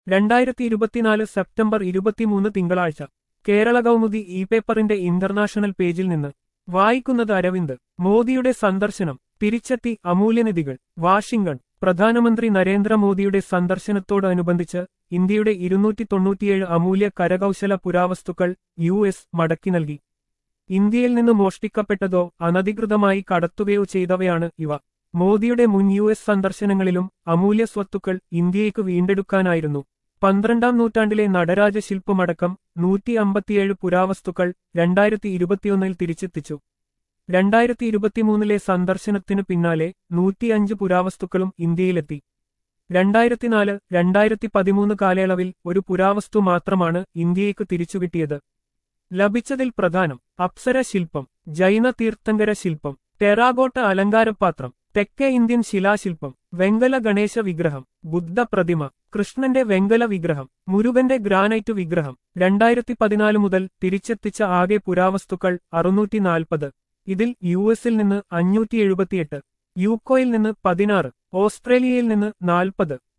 രണ്ടായിരത്തി ഇരുപത്തിനാല് സെപ്റ്റംബർ ഇരുപത്തിമൂന്ന് തിങ്കളാഴ്ച കേരള കൗമുദി ഇ പേപ്പറിന്റെ ഇന്റർനാഷണൽ പേജിൽ നിന്ന് വായിക്കുന്നത് അരവിന്ദ് മോദിയുടെ സന്ദർശനം തിരിച്ചെത്തി അമൂല്യനിധികൾ വാഷിംഗ്ടൺ പ്രധാനമന്ത്രി നരേന്ദ്രമോദിയുടെ സന്ദർശനത്തോടനുബന്ധിച്ച് ഇന്ത്യയുടെ ഇരുന്നൂറ്റി തൊണ്ണൂറ്റിയേഴ് അമൂല്യ കരകൗശല പുരാവസ്തുക്കൾ യു എസ് മടക്കി നൽകി ഇന്ത്യയിൽ നിന്ന് മോഷ്ടിക്കപ്പെട്ടതോ അനധികൃതമായി കടത്തുകയോ ചെയ്തവയാണ് ഇവ മോദിയുടെ മുൻ യു എസ് സന്ദർശനങ്ങളിലും അമൂല്യ സ്വത്തുക്കൾ ഇന്ത്യയ്ക്ക് വീണ്ടെടുക്കാനായിരുന്നു പന്ത്രണ്ടാം നൂറ്റാണ്ടിലെ നടരാജ ശില്പമടക്കം നൂറ്റി അമ്പത്തിയേഴ് പുരാവസ്തുക്കൾ രണ്ടായിരത്തി ഇരുപത്തിയൊന്നിൽ തിരിച്ചെത്തിച്ചു രണ്ടായിരത്തി ഇരുപത്തിമൂന്നിലെ സന്ദർശനത്തിനു പിന്നാലെ നൂറ്റിയഞ്ച് പുരാവസ്തുക്കളും ഇന്ത്യയിലെത്തി രണ്ടായിരത്തിനാല് രണ്ടായിരത്തി പതിമൂന്ന് കാലയളവിൽ ഒരു പുരാവസ്തു മാത്രമാണ് ഇന്ത്യയ്ക്ക് തിരിച്ചുകിട്ടിയത് ലഭിച്ചതിൽ പ്രധാനം അപ്സര ശില്പം ജൈന തീർത്ഥങ്കര ശില്പം ടെറാഗോട്ട അലങ്കാരപാത്രം തെക്കേ ഇന്ത്യൻ ശിലാശില്പം വെങ്കല ഗണേശ വിഗ്രഹം ബുദ്ധ പ്രതിമ കൃഷ്ണന്റെ വെങ്കല വിഗ്രഹം മുരുകന്റെ ഗ്രാനൈറ്റ് വിഗ്രഹം രണ്ടായിരത്തി പതിനാല് മുതൽ തിരിച്ചെത്തിച്ച ആകെ പുരാവസ്തുക്കൾ അറുന്നൂറ്റി നാൽപ്പത് ഇതിൽ യു എസിൽ നിന്ന് അഞ്ഞൂറ്റി എഴുപത്തിയെട്ട് യുകോയിൽ നിന്ന് പതിനാറ് ഓസ്ട്രേലിയയിൽ നിന്ന് നാൽപ്പത്